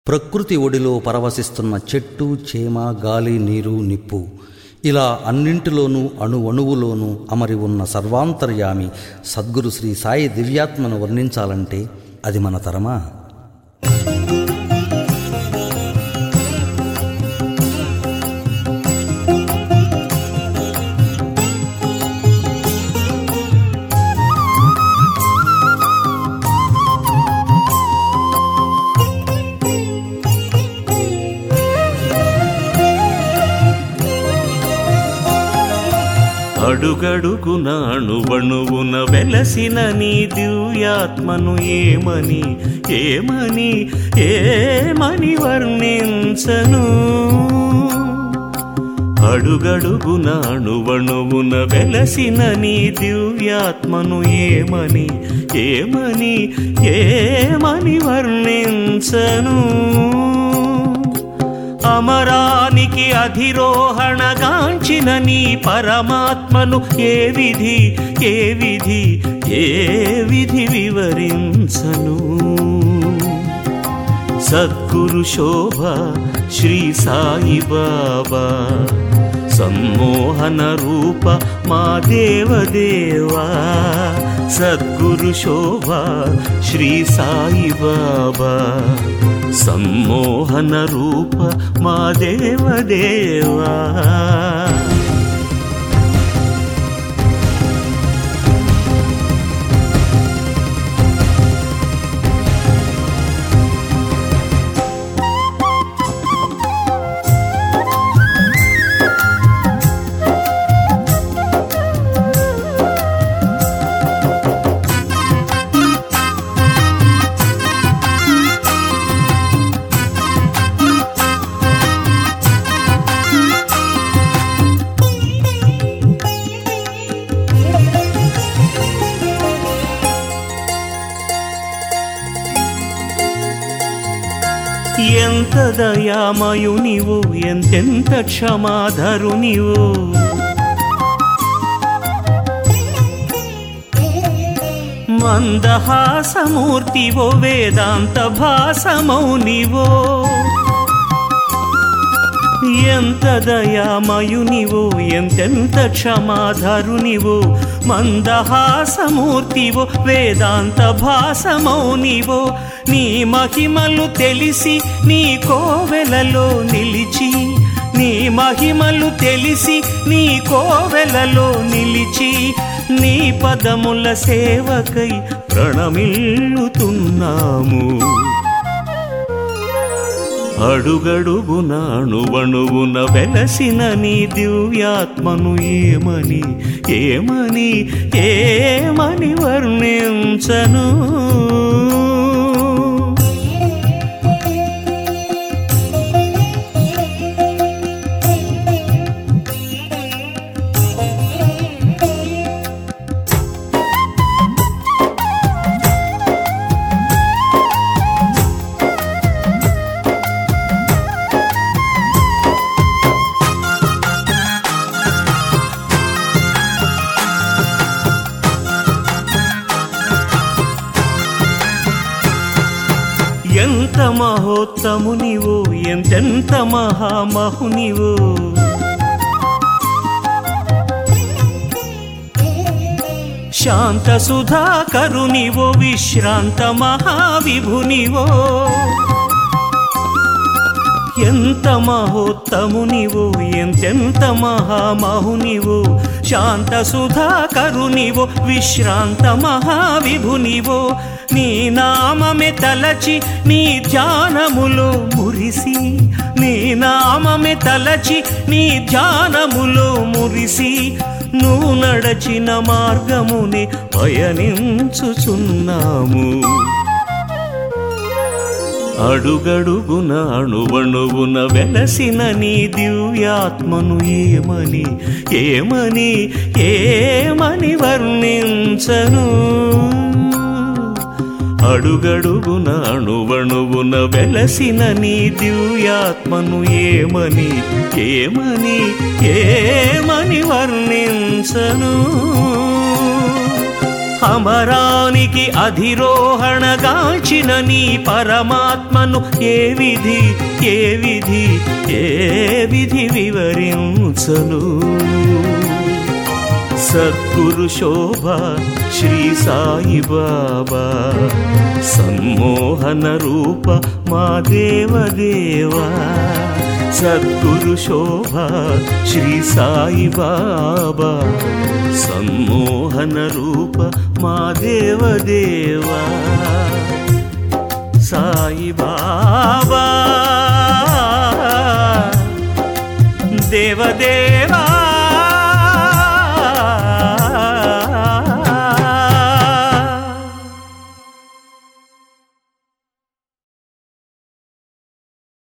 ప్రకృతి ఒడిలో పరవశిస్తున్న చెట్టు చేమ గాలి నీరు నిప్పు ఇలా అన్నింటిలోనూ అణు అణువులోనూ అమరి ఉన్న సర్వాంతర్యామి సద్గురు శ్రీ సాయి దివ్యాత్మను వర్ణించాలంటే అది మన తరమా అడుగడుగున అణువణువున వెలసిన నీ దివ్యాత్మను ఏమని ఏమని ఏమని వర్ణించను అడుగడుగున అణువణువున వెలసిన నీ దివ్యాత్మను ఏమని ఏమని ఏమని వర్ణించను అమరానికి అధిరోహణగాంచిన నీ పరమాత్మను ఏ విధి ఏ విధి ఏ విధి వివరించను సద్గురు శోభ శ్రీ సాయి బాబా సమ్మోహన రూప మా దేవదేవా సద్గురు శోభ శ్రీ సాయి బాబా సమ్మోహన రూప మా దేవదేవా ఎంత దయామయునివు ఎంతెంత క్షమాధరునివు మందహాసమూర్తివో వేదాంత భాసమౌనివో ఎంత దయామయునివో ఎంతెంత క్షమాధరునివో మందహాసమూర్తివో వేదాంత భాసమౌనివో నీ మహిమలు తెలిసి నీ కోవెలలో నిలిచి నీ మహిమలు తెలిసి నీ కోవెలలో నిలిచి నీ పదముల సేవకై ప్రణమిల్లుతున్నాము అడుగడుగున అణువణువున వెలసిన నీ దివ్యాత్మను ఏమని ఏమని ఏమని వర్ణించను ఎంత మహోత్తమునివో ఎంతెంత మహామహునివో శాంత సుధాకరునివో విశ్రాంత మహావిభునివో ఎంత మహోత్తమునివో ఎంతెంత మహామహునివో శాంత సుధాకరునివో విశ్రాంత మహావిభునివో నీ నామమే తలచి నీ ధ్యానములో మురిసి నీ నామమే తలచి నీ ధ్యానములో మురిసి నువ్వు నడచిన మార్గముని పయనించుచున్నాము అడుగడుగున అణువణువున వెలసిన నీ దివ్యాత్మను ఏమని ఏమని ఏమని వర్ణించను అడుగడుగున అణువణువున వెలసిన నీ దివ్యాత్మను ఏమని ఏమని ఏమని వర్ణించను అమరానికి అధిరోహణగాంచిన నీ పరమాత్మను ఏ విధి ఏ విధి ఏ విధి వివరించను సద్గురు శోభ శ్రీ సాయి బాబా సమ్మోహన రూప మా దేవదేవా సద్గురు శోభ శ్రీ సాయి బాబా సమ్మోహన రూప మా దేవదేవా సాయి బాబా దేవదేవా